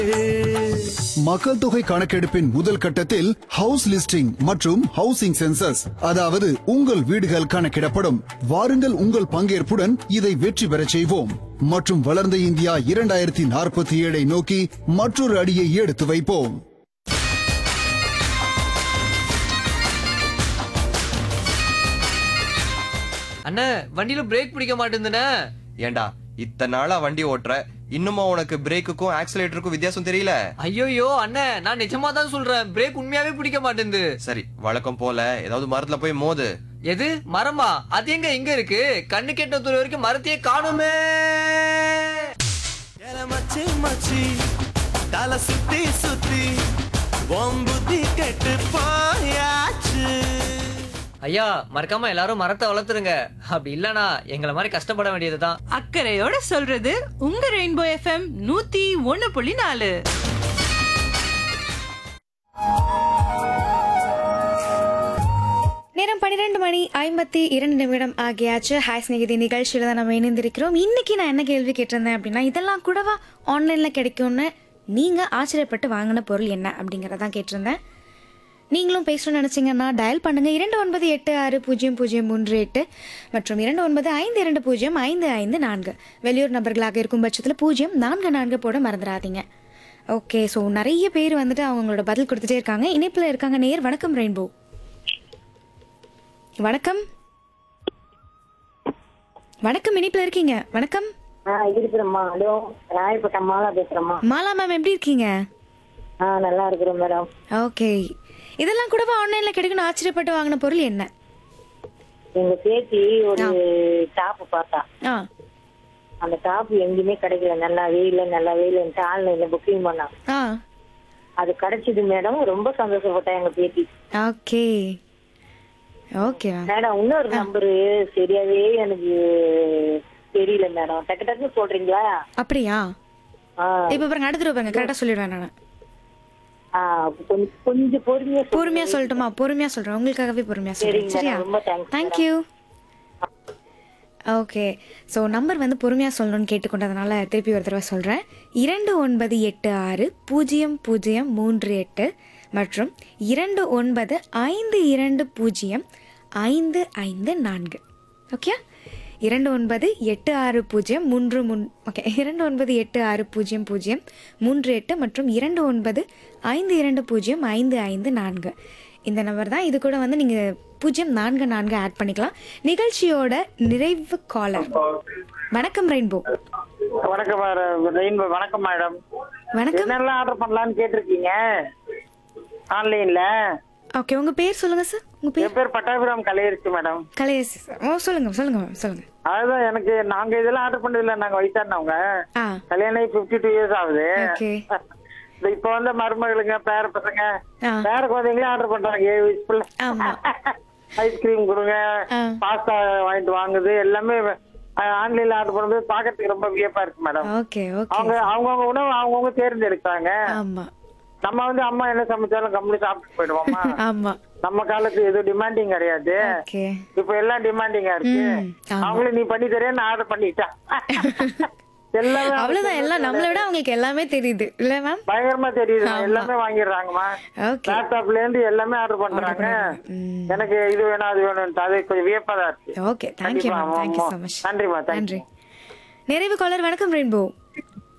மக்கள் தொகை கணக்கெடுப்பின் முதல் கட்டத்தில் ஹவுஸ் லிஸ்டிங் மற்றும் ஹவுசிங் சென்சஸ் அதாவது உங்கள் வீடுகள் கணக்கிடப்படும் வாருங்கள் உங்கள் பங்கேற்புடன் இதை வெற்றி பெறச் செய்வோம் மற்றும் வளர்ந்த இந்தியா இரண்டாயிரத்தி நாற்பத்தி ஏழை நோக்கி மற்றொரு அடியை எடுத்து வைப்போம் அண்ணா வண்டியில பிரேக் பிடிக்க மாட்டேங்குதுண்ணே ஏண்டா இத்தனை நாளா வண்டி ஓட்டுற இன்னுமா உனக்கு பிரேக்குக்கும் ஆக்சிலேட்டருக்கும் வித்தியாசம் தெரியல ஐயோயோ அண்ணே நான் நிஜமா தான் சொல்றேன் பிரேக் உண்மையாவே பிடிக்க மாட்டேங்குது சரி வழக்கம் போல ஏதாவது மரத்துல போய் மோது எது மரமா அது எங்க இங்க இருக்கு கண்ணு கெட்ட தூரம் வரைக்கும் மரத்தையே காணுமே எல மச்சி மச்சி தலை சுத்தி சுத்தி உன் புத்தி கெட்டு போயாச்சு ஐயா மறக்காம எல்லாரும் மரத்தை வளர்த்துருங்க அப்படி இல்லனா எங்களை மாதிரி கஷ்டப்பட வேண்டியதுதான் அக்கறையோட சொல்றது உங்க ரெயின்போ எஃப்எம் நூத்தி ஒன்னு புள்ளி நாலு நேரம் பன்னிரெண்டு மணி ஐம்பத்தி இரண்டு நிமிடம் ஆகியாச்சு ஹாய் ஸ்நேகிதி நிகழ்ச்சியில் தான் நம்ம இணைந்திருக்கிறோம் இன்னைக்கு நான் என்ன கேள்வி கேட்டிருந்தேன் அப்படின்னா இதெல்லாம் கூடவா ஆன்லைனில் கிடைக்கும்னு நீங்கள் ஆச்சரியப்பட்டு வாங்கின பொருள் என்ன அப்படிங்கிறதான் கேட்டிருந்தேன் நீங்களும் பேசணும்னு நினச்சிங்கன்னா டயல் பண்ணுங்கள் இரண்டு ஒன்பது எட்டு ஆறு பூஜ்ஜியம் பூஜ்ஜியம் மூன்று எட்டு மற்றும் இரண்டு ஒன்பது ஐந்து இரண்டு பூஜ்ஜியம் ஐந்து ஐந்து நான்கு வெளியூர் நபர்களாக இருக்கும் பட்சத்தில் பூஜ்ஜியம் நான்கு நான்கு போட மறந்துடாதீங்க ஓகே ஸோ நிறைய பேர் வந்துட்டு அவங்களோட பதில் கொடுத்துட்டே இருக்காங்க இணைப்பில் இருக்காங்க நேர் வணக்கம் ரெயின்போ வணக்கம் வணக்கம் இனிப்புல இருக்கீங்க வணக்கம் ஆ இருக்கிறேம்மா ஹலோ ராயப்பட்ட மாலா பேசுறேம்மா மாலா மேம் எப்படி இருக்கீங்க ஆ நல்லா இருக்கிறேன் மேடம் ஓகே இதெல்லாம் கூடவா ஆன்லைன்ல கிடைக்கணும் ஆச்சரியப்பட்டு வாங்கின பொருள் என்ன எங்க பேத்தி ஒரு டாப் பார்த்தா ஆ அந்த டாப் எங்கேயுமே கிடைக்கல நல்லா வெயில நல்லா வெயில்ன்ட்டு ஆன்லைன்ல புக்கிங் பண்ணா ஆ அது கிடைச்சது மேடம் ரொம்ப சந்தோஷப்பட்டேன் எங்க பேத்தி ஓகே ஓகே மேம் மேடம் இன்னொரு நம்பரு சரியாவே எனக்கு தெரியல மேடம் டக்கு டக்குன்னு சொல்றீங்களா அப்படியா ஆ இப்போ பாருங்க அடுத்த பாருங்க கரெக்டாக சொல்லிடுவேன் நான் ஆ கொஞ்சம் கொஞ்சம் பொறுமையா சொல்லுங்க. பொறுமையா சொல்லட்டுமா பொறுமையா சொல்றேன் உங்களுக்காகவே பொறுமையா சொல்றேன் சரிங்க சரியா மேடம், ரொம்ப thanks thank you okay so number வந்து பொறுமையாக சொல்லணும்னு கேட்டுக்கொண்டதுனால திருப்பி ஒரு தடவை சொல்கிறேன் இரண்டு ஒன்பது எட்டு ஆறு பூஜ்ஜியம் பூஜ்ஜியம் மூன்று எட்டு மற்றும் இரண்டு ஒன்பது ஐந்து இரண்டு பூஜ்ஜியம் ஐந்து ஐந்து நான்கு ஓகே இரண்டு ஒன்பது எட்டு ஆறு பூஜ்ஜியம் மூன்று முன் ஓகே இரண்டு ஒன்பது எட்டு ஆறு பூஜ்ஜியம் பூஜ்ஜியம் மூன்று எட்டு மற்றும் இரண்டு ஒன்பது ஐந்து இரண்டு பூஜ்ஜியம் ஐந்து ஐந்து நான்கு இந்த நம்பர் தான் இது கூட வந்து நீங்கள் பூஜ்ஜியம் நான்கு நான்கு ஆட் பண்ணிக்கலாம் நிகழ்ச்சியோட நிறைவு காலர் வணக்கம் ரெயின்போ வணக்கம் மேடம் ரெயின்போ வணக்கம் மேடம் வணக்கம் என்னெல்லாம் ஆர்டர் பண்ணலாம்னு கேட்டிருக்கீங்க ஆன்லைன்ல ஓகே உங்கள் பேர் சொல்லுங்கள் சார் உங்கள் பேர் என் பேர் பட்டாபிராம் கலையரிசி மேடம் கலையரசி சார் ஓ சொல்லுங்கள் சொல்லுங்கள் மேம் சொல்லுங்கள் அதுதான் எனக்கு நாங்க இதெல்லாம் ஆர்டர் பண்ணதில்ல நாங்க வயசானவங்க ஆ கல்யாணம் பிப்டி டூ இயர்ஸ் ஆகுது ஓகே இந்த இப்ப வந்து மருமகளுங்க பேர பசங்க ஆ. பேர குழந்தைங்களே ஆர்டர் பண்றாங்க ஏழு வயசுக்குள்ள ஆமாம் ஐஸ்கிரீம் கொடுங்க ஆ. பாஸ்தா வாங்கிட்டு வாங்குது எல்லாமே ஆன்லைன்ல ஆர்டர் பண்ணும்போது பாக்கிறதுக்கு ரொம்ப வியப்பா இருக்கு மேடம் ஓகே ஓகே அவங்க அவங்கவுங்க உணவு அவங்கவுங்க தேர்ந்தெடுக்கிறாங்க ஆமாம் நம்ம வந்து அம்மா என்ன சமைச்சாலும் கம்பெனி சாப்பிட்டு போயிடுவோமா ஆமாம் நம்ம காலத்து எதுவும் டிமாண்டிங் கிடையாது ஓகே இப்ப எல்லாம் டிமாண்டிங்கா இருக்கு ம், ஆமா. அவங்களே நீ பண்ணி தரேன் நான் ஆர்டர் பண்ணிட்டேன் எல்லாமே அவ்வளவுதான் எல்லாம் நம்மளை விட அவங்களுக்கு எல்லாமே தெரியுது இல்ல மேம் பயங்கரமா தெரியுது ஆமா. எல்லாமே வாங்கிடுறாங்கம்மா ஓகே லேப்டாப்ல இருந்து எல்லாமே ஆர்டர் பண்றாங்க ம். எனக்கு இது வேணும் அது வேணும் அது கொஞ்சம் வியப்பா தான் இருக்கு ஓகே தேங்க்யூ கண்டிப்பா, மேம் தேங்க்யூ ஆமா. ஸோ மச் நன்றிம்மா, thank நன்றி நிறைவு காலர் வணக்கம் ரெயின்போ